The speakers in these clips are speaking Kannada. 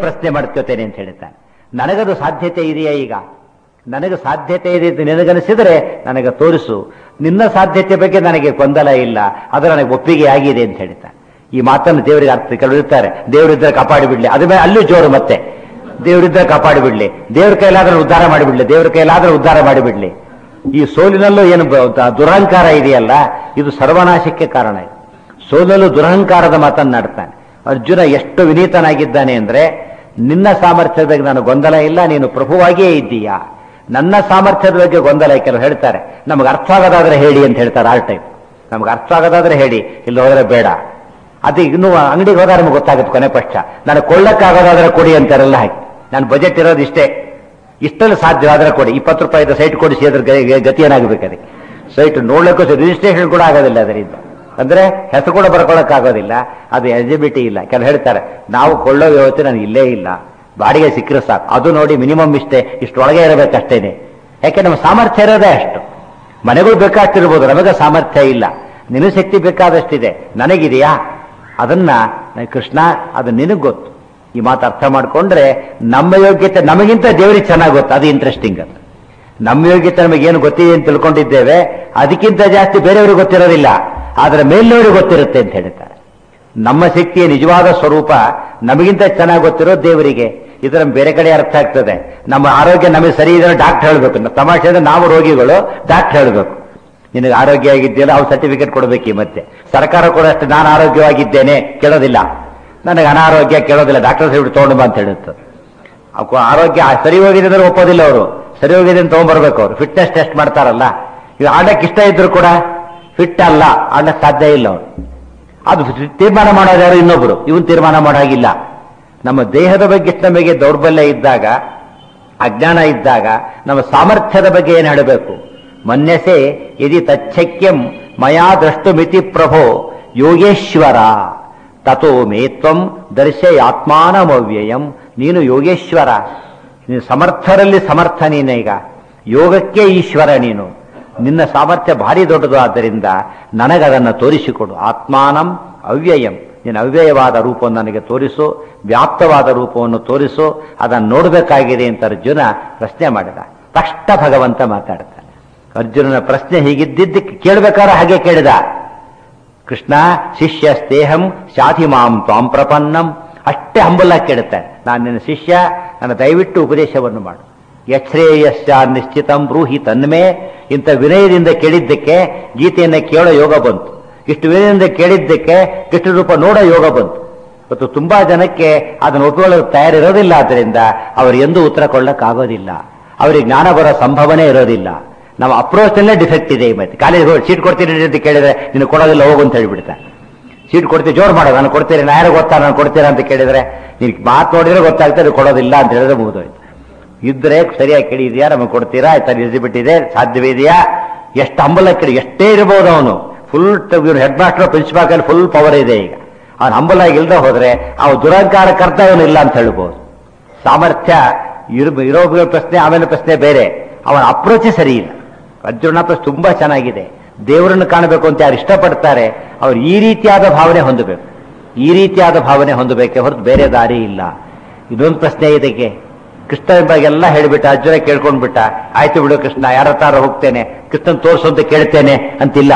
ಪ್ರಶ್ನೆ ಮಾಡ್ಕೋತೇನೆ ಅಂತ ಹೇಳ್ತಾನೆ ನನಗದು ಸಾಧ್ಯತೆ ಇದೆಯಾ ಈಗ ನನಗೆ ಸಾಧ್ಯತೆ ಇದೆ ಅಂತ ನಿನಗನಿಸಿದರೆ ನನಗೆ ತೋರಿಸು ನಿನ್ನ ಸಾಧ್ಯತೆ ಬಗ್ಗೆ ನನಗೆ ಗೊಂದಲ ಇಲ್ಲ ಅದು ನನಗೆ ಒಪ್ಪಿಗೆ ಆಗಿದೆ ಅಂತ ಹೇಳ್ತಾನೆ ಈ ಮಾತನ್ನು ದೇವರಿಗೆ ಅರ್ಥ ಕೆಲವರು ಇರ್ತಾರೆ ದೇವರಿದ್ದರೆ ಕಾಪಾಡಿ ಬಿಡ್ಲಿ ಅದ್ರ ಮೇಲೆ ಅಲ್ಲೂ ಜೋರು ಮತ್ತೆ ದೇವರಿದ್ದರೆ ಕಾಪಾಡಿ ಬಿಡ್ಲಿ ದೇವ್ರ ಕೈಲಾದ್ರೆ ಉದ್ಧಾರ ಮಾಡಿಬಿಡ್ಲಿ ದೇವ್ರ ಕೈಲಾದ್ರೆ ಉದ್ಧಾರ ಮಾಡಿಬಿಡ್ಲಿ ಈ ಸೋಲಿನಲ್ಲೂ ಏನು ಬ- ದುರಹಂಕಾರ ಇದೆಯಲ್ಲ ಇದು ಸರ್ವನಾಶಕ್ಕೆ ಕಾರಣ ಇದು ಸೋಲಲು ದುರಹಂಕಾರದ ಮಾತನ್ನಾಡ್ತಾನೆ ಅರ್ಜುನ ಎಷ್ಟು ವಿನೀತನಾಗಿದ್ದಾನೆ ಅಂದ್ರೆ ನಿನ್ನ ಸಾಮರ್ಥ್ಯದ ಬಗ್ಗೆ ನಾನು ಗೊಂದಲ ಇಲ್ಲ ನೀನು ಪ್ರಭುವಾಗಿಯೇ ಇದ್ದೀಯಾ ನನ್ನ ಸಾಮರ್ಥ್ಯದ ಬಗ್ಗೆ ಗೊಂದಲ ಕೆಲವು ಹೇಳ್ತಾರೆ ನಮಗೆ ಅರ್ಥ ಆಗೋದಾದ್ರೆ ಹೇಳಿ ಅಂತ ಹೇಳ್ತಾರೆ ಆಲ್ ಟೈಮ್ ನಮ್ಗೆ ಅರ್ಥ ಆಗೋದಾದ್ರೆ ಹೇಳಿ ಇಲ್ಲಿ ಹೋದ್ರೆ ಬೇಡ ಅದು ಇನ್ನು ಅಂಗಡಿಗೆ ಹೋದಾಗ ನಮ್ಗೆ ಗೊತ್ತಾಗುತ್ತೆ ಕೊನೆ ಪಕ್ಷ ನಾನು ಕೊಳ್ಳಕ್ಕಾಗೋದಾದ್ರೆ ಕೊಡಿ ಅಂತಾರೆಲ್ಲ ಹಾಕಿ ನನ್ನ ಬಜೆಟ್ ಇರೋದು ಇಷ್ಟೇ ಇಷ್ಟಲ್ಲಿ ಸಾಧ್ಯವಾದ್ರೆ ಕೊಡಿ ಇಪ್ಪತ್ತು ರೂಪಾಯಿದ ಸೈಟ್ ಕೊಡಿಸಿ ಅದ್ರ ಗ- ಗತಿ ಏನಾಗಬೇಕು ಅದಕ್ಕೆ ಸೈಟ್ ನೋಡ್ಲಿಕ್ಕೂ ರಿಜಿಸ್ಟ್ರೇಷನ್ ಕೂಡ ಆಗೋದಿಲ್ಲ ಅದರಿಂದ ಅಂದ್ರೆ ಹೆಸರು ಕೂಡ ಬರ್ಕೊಳಕ್ಕಾಗೋದಿಲ್ಲ ಅದು ಎಲಿಜಿಬಿಲಿಟಿ ಇಲ್ಲ ಕೆಲವು ಹೇಳ್ತಾರೆ ನಾವು ಕೊಳ್ಳೋ ವ್ಯವಸ್ಥೆ ನನಗೆ ಇಲ್ಲೇ ಇಲ್ಲ ಬಾಡಿಗೆ ಸಿಕ್ಕರೆ ಸಾಕು ಅದು ನೋಡಿ ಮಿನಿಮಮ್ ಇಷ್ಟೇ ಇಷ್ಟೊಳಗೆ ಇರಬೇಕಷ್ಟೇನೆ ಯಾಕೆ ನಮ್ಮ ಸಾಮರ್ಥ್ಯ ಇರೋದೇ ಅಷ್ಟು ಮನೆಗಳು ಬೇಕಾಗ್ತಿರ್ಬೋದು ನಮಗೆ ಸಾಮರ್ಥ್ಯ ಇಲ್ಲ ನಿನ್ನ ಶಕ್ತಿ ಬೇಕಾದಷ್ಟಿದೆ ನನಗಿದೆಯಾ ಅದನ್ನ ನ- ಕೃಷ್ಣ ಅದು ನಿನಗೆ ಗೊತ್ತು ಈ ಮಾತು ಅರ್ಥ ಮಾಡ್ಕೊಂಡ್ರೆ ನಮ್ಮ ಯೋಗ್ಯತೆ ನಮಗಿಂತ ದೇವರಿಗೆ ಚೆನ್ನಾಗಿ ಗೊತ್ತು ಅದು ಇಂಟ್ರೆಸ್ಟಿಂಗ್ ಅಂತ ನಮ್ಮ ಯೋಗ್ಯತೆ ನಮಗೇನು ಗೊತ್ತಿದೆ ಅಂತ ತಿಳ್ಕೊಂಡಿದ್ದೇವೆ ಅದಕ್ಕಿಂತ ಜಾಸ್ತಿ ಬೇರೆಯವ್ರಿಗೆ ಗೊತ್ತಿರೋದಿಲ್ಲ ಆದರೆ ಮೇಲಿನವ್ರಿಗೆ ಗೊತ್ತಿರುತ್ತೆ ಅಂತ ಹೇಳ್ತಾರೆ ನಮ್ಮ ಶಕ್ತಿಯ ನಿಜವಾದ ಸ್ವರೂಪ ನಮಗಿಂತ ಚೆನ್ನಾಗಿ ಗೊತ್ತಿರೋ ದೇವರಿಗೆ ಇದು ನಮ್ಗೆ ಬೇರೆ ಕಡೆ ಅರ್ಥ ಆಗ್ತದೆ ನಮ್ಮ ಆರೋಗ್ಯ ನಮಗೆ ಸರಿ ಇದ್ರೆ ಡಾಕ್ಟರ್ ಹೇಳಬೇಕು ತಮಾಷೆ ಅಂದ್ರೆ ನಾವು ರೋಗಿಗಳು ಡಾಕ್ಟರ್ ಹೇಳಬೇಕು ನಿನಗೆ ಆರೋಗ್ಯ ಆಗಿದೆಯಲ್ಲ ಅವ್ರು ಸರ್ಟಿಫಿಕೇಟ್ ಕೊಡಬೇಕು ಈ ಮತ್ತೆ ಸರ್ಕಾರ ಕೂಡ ಅಷ್ಟು ನಾನು ಆರೋಗ್ಯವಾಗಿದ್ದೇನೆ ಕೇಳೋದಿಲ್ಲ ನನಗೆ ಅನಾರೋಗ್ಯ ಕೇಳೋದಿಲ್ಲ ಡಾಕ್ಟರ್ ಹೇಳ್ಬಿಟ್ಟು ತಗೊಂಡು ಬಾ ಅಂತ ಹೇಳುತ್ತೆ ಅಕ್ಕೋ ಆರೋಗ್ಯ ಸರಿ ಹೋಗಿದೆ ಅಂದ್ರೆ ಒಪ್ಪೋದಿಲ್ಲ ಅವರು ಸರಿ ಹೋಗಿದೆ ಅಂತ ತಗೊಂಡ್ಬರ್ಬೇಕು ಅವರು ಫಿಟ್ನೆಸ್ ಟೆಸ್ಟ್ ಮಾಡ್ತಾರಲ್ಲ ಇವ್ ಆಡಕ್ಕೆ ಇಷ್ಟ ಇದ್ರು ಕೂಡ ಫಿಟ್ ಅಲ್ಲ ಆಡಕ್ಕೆ ಸಾಧ್ಯ ಇಲ್ಲ ಅವರು ಅದು ತೀರ್ಮಾನ ಮಾಡೋದು ಯಾರು ಇನ್ನೊಬ್ರು ಇವನ್ ತೀರ್ಮಾನ ಮಾಡೋ ಹಾಗಿಲ್ಲ ನಮ್ಮ ದೇಹದ ಬಗ್ಗೆ ನಮಗೆ ದೌರ್ಬಲ್ಯ ಇದ್ದಾಗ ಅಜ್ಞಾನ ಇದ್ದಾಗ ನಮ್ಮ ಸಾಮರ್ಥ್ಯದ ಬಗ್ಗೆ ಏನು ಹೇಳಬೇಕು ಮನ್ಯಸೆ ಯದಿ ತಚ್ಛಕ್ಯಂ ಮಯಾ ದ್ರಷ್ಟು ಮಿತಿ ಪ್ರಭೋ ಯೋಗೇಶ್ವರ ತಥೋ ಮೇ ತ್ವಂ ದರ್ಶಯಾತ್ಮಾನಮವ್ಯಯಂ ನೀನು ಯೋಗೇಶ್ವರ ನೀನು ಸಮರ್ಥರಲ್ಲಿ ಸಮರ್ಥ ನೀನೀಗ ಯೋಗಕ್ಕೆ ಈಶ್ವರ ನೀನು ನಿನ್ನ ಸಾಮರ್ಥ್ಯ ಭಾರಿ ದೊಡ್ಡದು ಆದ್ದರಿಂದ ನನಗದನ್ನು ತೋರಿಸಿಕೊಡು ಆತ್ಮಾನಂ ಅವ್ಯಯಂ ನಿನ್ನ ಅವ್ಯಯವಾದ ರೂಪವನ್ನು ನನಗೆ ತೋರಿಸು ವ್ಯಾಪ್ತವಾದ ರೂಪವನ್ನು ತೋರಿಸು ಅದನ್ನು ನೋಡಬೇಕಾಗಿದೆ ಅಂತ ಅರ್ಜುನ ಪ್ರಶ್ನೆ ಮಾಡಿದ ತಕ್ಷಣ ಭಗವಂತ ಮಾತಾಡ್ತಾನೆ ಅರ್ಜುನನ ಪ್ರಶ್ನೆ ಹೀಗಿದ್ದಿದ್ದಕ್ಕೆ ಕೇಳಬೇಕಾದ್ರೆ ಹಾಗೆ ಕೇಳಿದ ಕೃಷ್ಣ ಶಿಷ್ಯ ಸ್ನೇಹಂ ಶಾಧಿ ಮಾಂ ತ್ವಾಂ ಪ್ರಪನ್ನಂ ಅಷ್ಟೇ ಹಂಬಲ ಕೇಳುತ್ತಾರೆ ನಾನು ನಿನ್ನ ಶಿಷ್ಯ ನನ್ನ ದಯವಿಟ್ಟು ಉಪದೇಶವನ್ನು ಮಾಡು ಯಶ್ರೇಯಸ್ಯ ನಿಶ್ಚಿತಂ ಬ್ರೂಹಿ ತನ್ಮೇ ಇಂಥ ವಿನಯದಿಂದ ಕೇಳಿದ್ದಕ್ಕೆ ಗೀತೆಯನ್ನು ಕೇಳೋ ಯೋಗ ಬಂತು ಇಷ್ಟು ವಿನಯದಿಂದ ಕೇಳಿದ್ದಕ್ಕೆ ಕೃಷ್ಣ ರೂಪ ನೋಡೋ ಯೋಗ ಬಂತು ಮತ್ತು ತುಂಬಾ ಜನಕ್ಕೆ ಅದನ್ನು ಒಪ್ಪಿಕೊಳ್ಳಲು ತಯಾರಿರೋದಿಲ್ಲ ಆದ್ದರಿಂದ ಅವರು ಎಂದೂ ಉತ್ತರ ಕೊಡಕ್ಕಾಗೋದಿಲ್ಲ ಅವರಿಗೆ ಜ್ಞಾನ ಬರೋ ಸಂಭವನೆ ಇರೋದಿಲ್ಲ ನಮ್ಮ ಅಪ್ರೋಚ್ನಲ್ಲೇ ಡಿಫೆಕ್ಟ್ ಇದೆ ಈ ಮತ್ತೆ ಕಾಲೇಜ್ ಹೋಗಿ ಸೀಟ್ ಕೊಡ್ತೀನಿ ಅಂತ ಕೇಳಿದ್ರೆ ನೀನು ಕೊಡೋದಿಲ್ಲ ಹೋಗು ಅಂತ ಹೇಳ್ಬಿಡ್ತಾರೆ ಸೀಟ್ ಕೊಡ್ತೀವಿ ಜೋರು ಮಾಡೋದು ನಾನು ಕೊಡ್ತೀನಿ ನಾನು ಯಾರು ಗೊತ್ತಾ ನಾನು ಕೊಡ್ತೀರಾ ಅಂತ ಕೇಳಿದ್ರೆ ನೀನು ಮಾತು ನೋಡಿದ್ರೆ ಗೊತ್ತಾಗ್ತದೆ ಕೊಡೋದಿಲ್ಲ ಅಂತ ಹೇಳಿದ್ರೆ ಮುಗಿದೋಯ್ತು ಇದ್ರೆ ಸರಿಯಾಗಿ ಕೇಳಿದ್ಯಾ ನಮಗೆ ಕೊಡ್ತೀರಾ ಆಯ್ತಾ ಎಲಿಜಿಬಿಲಿಟಿ ಇದೆ ಸಾಧ್ಯವಿದೆಯಾ ಎಷ್ಟು ಹಂಬಲ ಕೇಳಿ ಎಷ್ಟೇ ಇರಬಹುದು ಅವನು full head master principal full power ಇದೆ ಈಗ ಅವನು ಹಂಬಲಾಗಿ ಇಲ್ದ ಹೋದ್ರೆ ಅವ ದುರಹಂಕಾರ ಕರ್ತವ್ಯನು ಇಲ್ಲ ಅಂತ ಹೇಳ್ಬೋದು ಸಾಮರ್ಥ್ಯ ಇರೋ ಇರೋ ಪ್ರಶ್ನೆ ಆಮೇಲೆ ಪ್ರಶ್ನೆ ಬೇರೆ ಅವನ ಅಪ್ರೋಚೇ ಸರಿ ಇಲ್ಲ ಅರ್ಜುನ ಪ್ರಶ್ನೆ ತುಂಬಾ ಚೆನ್ನಾಗಿದೆ ದೇವರನ್ನು ಕಾಣಬೇಕು ಅಂತ ಯಾರು ಇಷ್ಟಪಡ್ತಾರೆ ಅವ್ರು ಈ ರೀತಿಯಾದ ಭಾವನೆ ಹೊಂದಬೇಕು ಈ ರೀತಿಯಾದ ಭಾವನೆ ಹೊಂದಬೇಕೆ ಹೊರತು ಬೇರೆ ದಾರಿ ಇಲ್ಲ ಇದೊಂದು ಪ್ರಶ್ನೆ ಇದಕ್ಕೆ ಕೃಷ್ಣ ಎಲ್ಲ ಹೇಳಿಬಿಟ್ಟ ಅರ್ಜುನ ಕೇಳ್ಕೊಂಡ್ಬಿಟ್ಟ ಆಯ್ತು ಬಿಡು ಕೃಷ್ಣ ಯಾರ ತಾರ ಹೋಗ್ತೇನೆ ಕೃಷ್ಣನ್ ತೋರಿಸು ಅಂತ ಕೇಳ್ತೇನೆ ಅಂತಿಲ್ಲ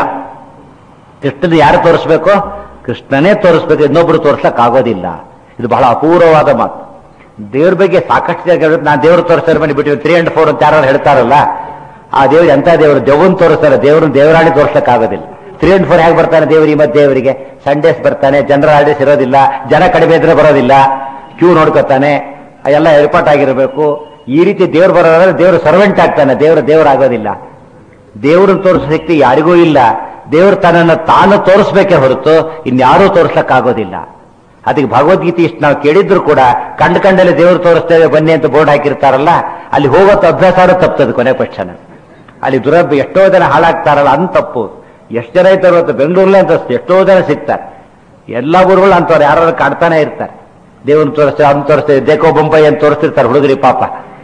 ಕೃಷ್ಣನ ಯಾರು ತೋರಿಸ್ಬೇಕು ಕೃಷ್ಣನೇ ತೋರಿಸ್ಬೇಕು ಇನ್ನೊಬ್ರು ತೋರಿಸ್ಲಕ್ ಆಗೋದಿಲ್ಲ ಇದು ಬಹಳ ಅಪೂರ್ವವಾದ ಮಾತು ದೇವ್ರ ಬಗ್ಗೆ ಸಾಕಷ್ಟು ಜನ ಹೇಳೋದು, ನಾನು ದೇವ್ರು ತೋರಿಸ್ತಾರೆ ಮನೆ ಬಿಟ್ಟು ತ್ರೀ ಅಂಡ್ ಫೋರ್ ಅಂತ ಯಾರು ಹೇಳ್ತಾರಲ್ಲ ಆ ದೇವ್ರು ಎಂತ ದೇವರು ದೆವ್ವನ್ ತೋರಿಸ್ತಾರೆ ದೇವ್ರನ್ನ ದೇವರಾಣಿ ತೋರಿಸ್ಲಕ್ ಆಗೋದಿಲ್ಲ ತ್ರೀ ಅಂಡ್ ಫೋರ್ ಹೇಗೆ ಬರ್ತಾನೆ ದೇವ್ರು ಈ ಮಧ್ಯೆ ದೇವರಿಗೆ ಸಂಡೇಸ್ ಬರ್ತಾನೆ ಜನರಲ್ ಹಾಲಿಡೇಸ್ ಇರೋದಿಲ್ಲ ಜನ ಕಡಿಮೆ ಇದ್ರೆ ಬರೋದಿಲ್ಲ ಕ್ಯೂ ನೋಡ್ಕೊತಾನೆ ಎಲ್ಲ ಏರ್ಪಾಟ್ ಆಗಿರಬೇಕು ಈ ರೀತಿ ದೇವ್ರು ಬರೋದಾದ್ರೆ ದೇವರು ಸರ್ವೆಂಟ್ ಆಗ್ತಾನೆ ದೇವರು ದೇವರಾಗೋದಿಲ್ಲ ದೇವ್ರನ್ನ ತೋರಿಸೋ ಶಕ್ತಿ ಯಾರಿಗೂ ಇಲ್ಲ ದೇವರು ತನ್ನನ್ನು ತಾನು ತೋರಿಸ್ಬೇಕೇ ಹೊರತು ಇನ್ಯಾರೂ ತೋರಿಸ್ಲಕ್ಕಾಗೋದಿಲ್ಲ ಅದಕ್ಕೆ ಭಗವದ್ಗೀತೆ ಇಷ್ಟು ನಾವು ಕೇಳಿದ್ರು ಕೂಡ ಕಂಡು ಕಂಡಲ್ಲಿ ದೇವರು ತೋರಿಸ್ತೇವೆ ಬನ್ನಿ ಅಂತ ಬೋರ್ಡ್ ಹಾಕಿರ್ತಾರಲ್ಲ ಅಲ್ಲಿ ಹೋಗೋತ್ತು ಅಭ್ಯಾಸ ತಪ್ತದೆ ಕೊನೆ ಪಕ್ಷನ ಅಲ್ಲಿ ದುರಭ ಎಷ್ಟೋ ಜನ ಹಾಳಾಗ್ತಾರಲ್ಲ ಅಂತ ತಪ್ಪು ಎಷ್ಟು ಜನ ಇರ್ತಾರೆ ಇವತ್ತು ಬೆಂಗಳೂರಲ್ಲೇ ಅಂತ ಎಷ್ಟೋ ಜನ ಸಿಗ್ತಾರೆ ಎಲ್ಲ ಊರುಗಳು ಅಂತವ್ರು ಯಾರು ಕಾಡ್ತಾನೆ ಇರ್ತಾರೆ ದೇವ್ರನ್ನ ತೋರಿಸ್ತೇವೆ ಅಂತ ತೋರಿಸ್ತೇವೆ ದೇಕೋ ಬೊಂಬೈ ಅಂತ ತೋರಿಸ್ತಿರ್ತಾರೆ ಹುಡುಗರಿ ಪಾಪ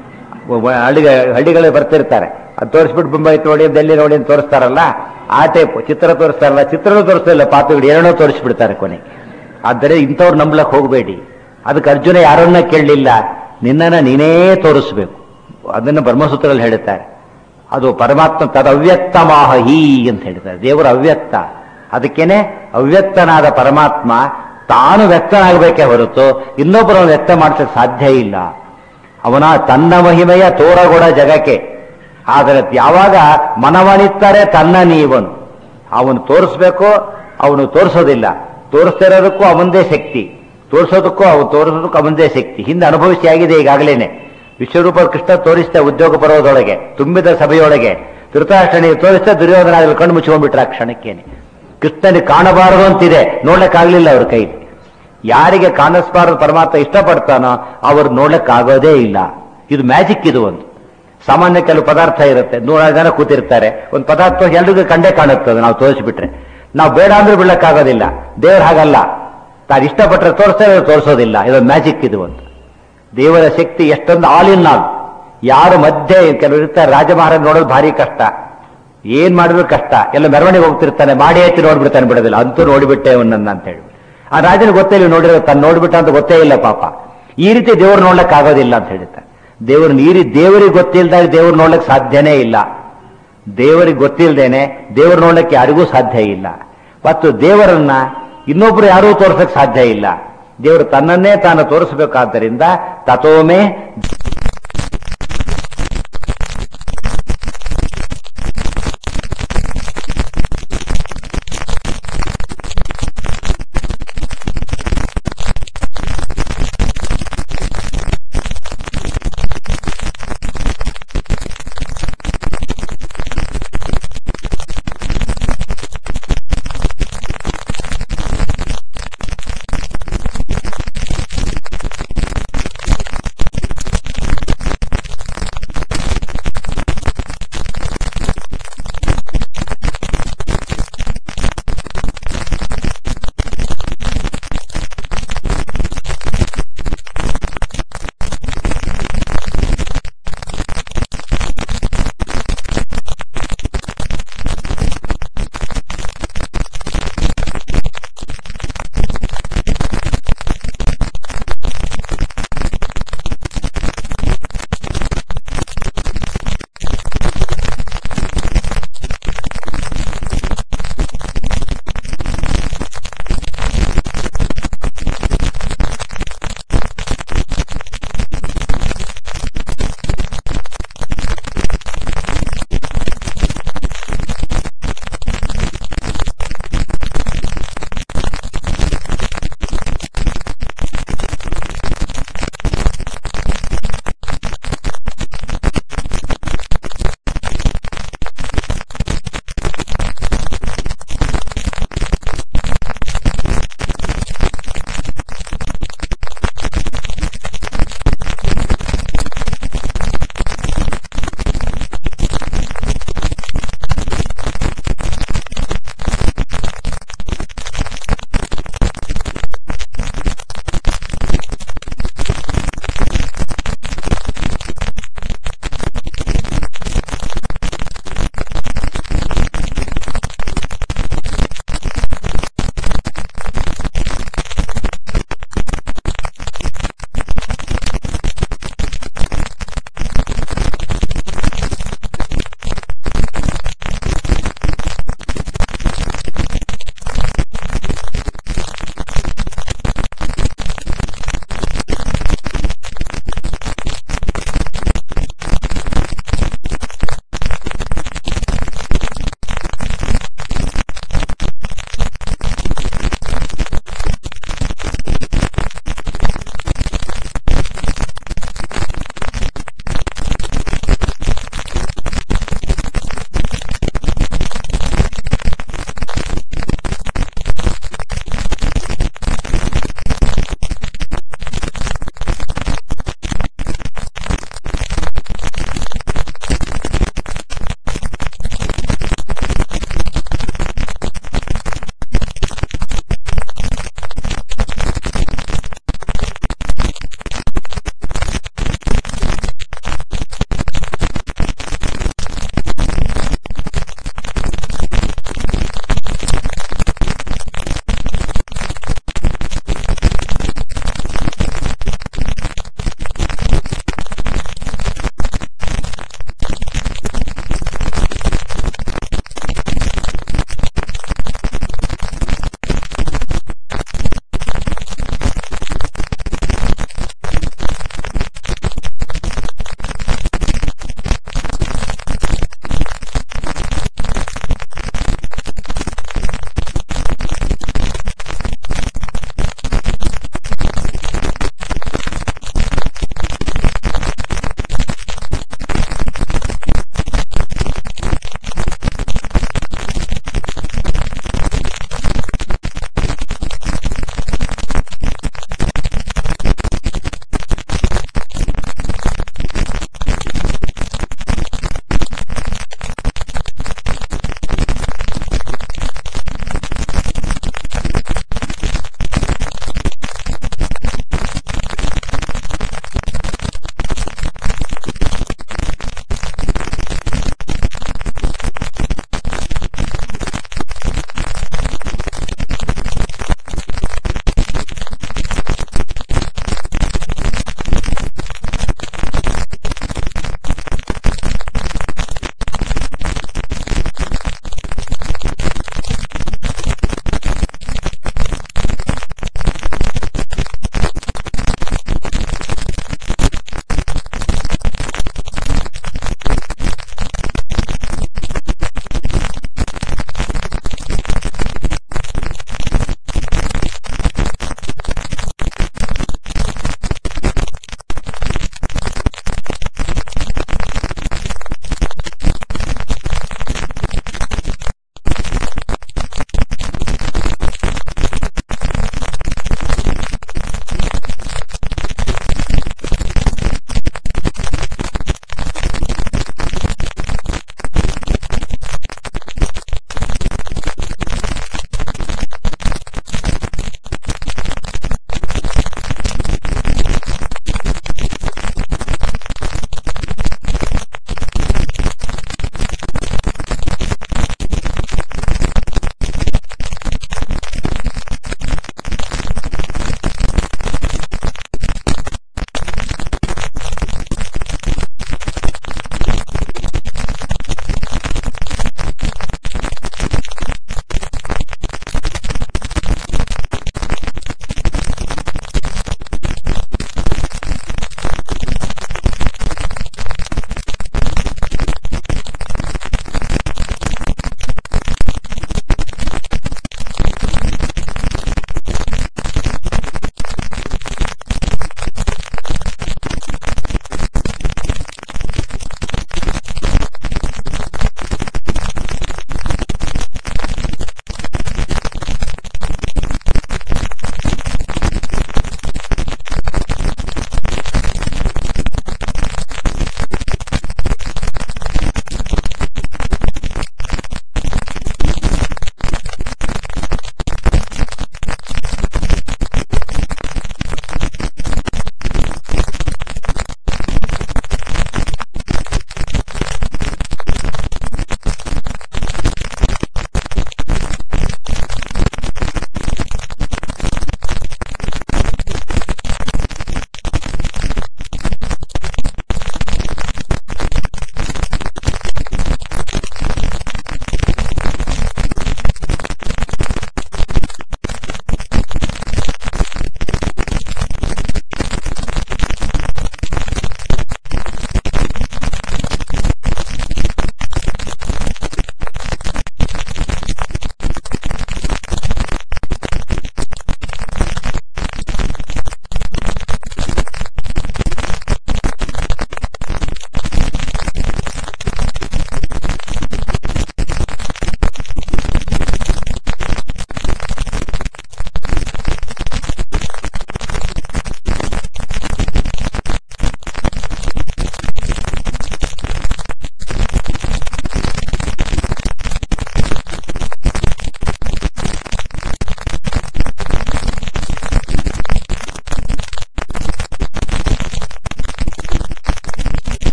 ಹಳ್ಳಿಗೆ ಹಳ್ಳಿಗಳೇ ಬರ್ತಿರ್ತಾರೆ ಅದು ತೋರಿಸ್ಬಿಟ್ಟು ಬೊಂಬೈ ನೋಡಿ ಡೆಲ್ಲಿ ನೋಡಿ ಅಂತ ತೋರಿಸ್ತಾರಲ್ಲ ಆ ಟೈಪ್ ಚಿತ್ರ ತೋರಿಸ್ತಾರಲ್ಲ ಚಿತ್ರನೂ ತೋರಿಸ್ತಾ ಇಲ್ಲ ಪಾಪಗಳು ಏನೋ ತೋರಿಸ್ಬಿಡ್ತಾರೆ ಕೊನೆ ಆದರೆ ಇಂಥವ್ರು ನಂಬ್ಲಕ್ ಹೋಗಬೇಡಿ ಅದಕ್ಕೆ ಅರ್ಜುನ ಯಾರನ್ನ ಕೇಳಲಿಲ್ಲ ನಿನ್ನನ್ನ ನೀನೇ ತೋರಿಸ್ಬೇಕು ಅದನ್ನು ಬ್ರಹ್ಮಸೂತ್ರದಲ್ಲಿ ಹೇಳುತ್ತಾರೆ ಅದು ಪರಮಾತ್ಮ ತದವ್ಯಕ್ತ ಮಾಹಿ ಅಂತ ಹೇಳ್ತಾರೆ ದೇವರು ಅವ್ಯಕ್ತ ಅದಕ್ಕೇನೆ ಅವ್ಯಕ್ತನಾದ ಪರಮಾತ್ಮ ತಾನು ವ್ಯಕ್ತನಾಗಬೇಕೇ ಹೊರತು ಇನ್ನೊಬ್ಬರನ್ನು ವ್ಯಕ್ತ ಮಾಡಿಸಕ್ಕೆ ಸಾಧ್ಯ ಇಲ್ಲ ಅವನ ತನ್ನ ಮಹಿಮೆಯ ತೋರಗೊಡ ಜಗಕ್ಕೆ ಆದರೆ ಯಾವಾಗ ಮನವಣಿತ್ತಾರೆ ತನ್ನ ನೀವನು ಅವನು ತೋರಿಸ್ಬೇಕು ಅವನು ತೋರಿಸೋದಿಲ್ಲ ತೋರಿಸ್ತಿರೋದಕ್ಕೂ ಅವನದೇ ಶಕ್ತಿ ತೋರಿಸೋದಕ್ಕೂ ಅವನು ತೋರಿಸೋದಕ್ಕೂ ಅವನದೇ ಶಕ್ತಿ ಹಿಂದೆ ಅನುಭವಿಸಿ ಆಗಿದೆ ಈಗಾಗಲೇನೆ ವಿಶ್ವರೂಪ ಕೃಷ್ಣ ತೋರಿಸ್ತಾ ಉದ್ಯೋಗ ಪರ್ವದೊಳಗೆ ತುಂಬಿದ ಸಭೆಯೊಳಗೆ ಧೃತರಾಷ್ಟ್ರನಿಗೆ ತೋರಿಸ್ತಾ ದುರ್ಯೋಧನ ಕಣ್ಣು ಮುಚ್ಕೊಂಡ್ಬಿಟ್ರೆ ಆ ಕ್ಷಣಕ್ಕೇನೆ ಕೃಷ್ಣನಿಗೆ ಕಾಣಬಾರದು ಅಂತಿದೆ ನೋಡ್ಲಿಕ್ಕಾಗ್ಲಿಲ್ಲ ಅವ್ರ ಕೈಲಿ ಯಾರಿಗೆ ಕಾಣಿಸ್ಬಾರದು ಪರಮಾತ್ಮ ಇಷ್ಟಪಡ್ತಾನೋ ಅವ್ರು ನೋಡ್ಲಿಕ್ಕಾಗೋದೇ ಇಲ್ಲ ಇದು ಮ್ಯಾಜಿಕ್ ಇದು ಒಂದು ಸಾಮಾನ್ಯ ಕೆಲವು ಪದಾರ್ಥ ಇರುತ್ತೆ ನೂರಾರು ಜನ ಕೂತಿರ್ತಾರೆ ಒಂದು ಪದಾರ್ಥ ಎಲ್ರಿಗೂ ಕಂಡೇ ಕಾಣುತ್ತದೆ ನಾವು ತೋರಿಸ್ಬಿಟ್ರೆ ನಾವು ಬೇಡ ಅಂದ್ರೆ ಬಿಡಕ್ಕಾಗೋದಿಲ್ಲ ದೇವ್ರು ಹಾಗಲ್ಲ ತಾನು ಇಷ್ಟಪಟ್ಟರೆ ತೋರಿಸ್ತಾರೆ ತೋರಿಸೋದಿಲ್ಲ ಇದೊಂದು ಮ್ಯಾಜಿಕ್ ಇದು ಒಂದು ದೇವರ ಶಕ್ತಿ ಎಷ್ಟೊಂದು ಆಲ್ ಇನ್ ಆಲ್ ಯಾರು ಮಧ್ಯೆ ಕೆಲವರು ಇರ್ತಾರೆ ರಾಜ ಮಹಾರಾಜ್ ನೋಡೋದು ಭಾರಿ ಕಷ್ಟ ಏನ್ ಮಾಡಿದ್ರು ಕಷ್ಟ ಎಲ್ಲ ಮೆರವಣಿಗೆ ಹೋಗ್ತಿರ್ತಾನೆ ಮಾಡಿ ಐತಿ ನೋಡ್ಬಿಡ್ತಾನೆ ಬಿಡೋದಿಲ್ಲ ಅಂತೂ ನೋಡಿಬಿಟ್ಟೆ ಅವನನ್ನ ಅಂತ ಹೇಳಿ ಆ ರಾಜನ ಗೊತ್ತೇ ಇಲ್ಲ ನೋಡಿರೋ ತಾನು ನೋಡ್ಬಿಟ್ಟ ಅಂತ ಗೊತ್ತೇ ಇಲ್ಲ ಪಾಪ ಈ ರೀತಿ ದೇವ್ರು ನೋಡ್ಲಕ್ ಆಗೋದಿಲ್ಲ ಅಂತ ಹೇಳ್ತಾರೆ ದೇವ್ರನ್ನ ಈ ರೀತಿ ದೇವರಿಗೆ ಗೊತ್ತಿಲ್ದಾಗ ದೇವ್ರು ನೋಡ್ಲಿಕ್ಕೆ ಸಾಧ್ಯನೇ ಇಲ್ಲ ದೇವರಿಗೆ ಗೊತ್ತಿಲ್ದೇನೆ ದೇವ್ರು ನೋಡ್ಲಿಕ್ಕೆ ಯಾರಿಗೂ ಸಾಧ್ಯ ಇಲ್ಲ ಮತ್ತು ದೇವರನ್ನ ಇನ್ನೊಬ್ರು ಯಾರೂ ತೋರ್ಸಕ್ ಸಾಧ್ಯ ಇಲ್ಲ ದೇವರು ತನ್ನನ್ನೇ ತಾನು ತೋರಿಸಬೇಕಾದ್ದರಿಂದ ತಥೋಮೆ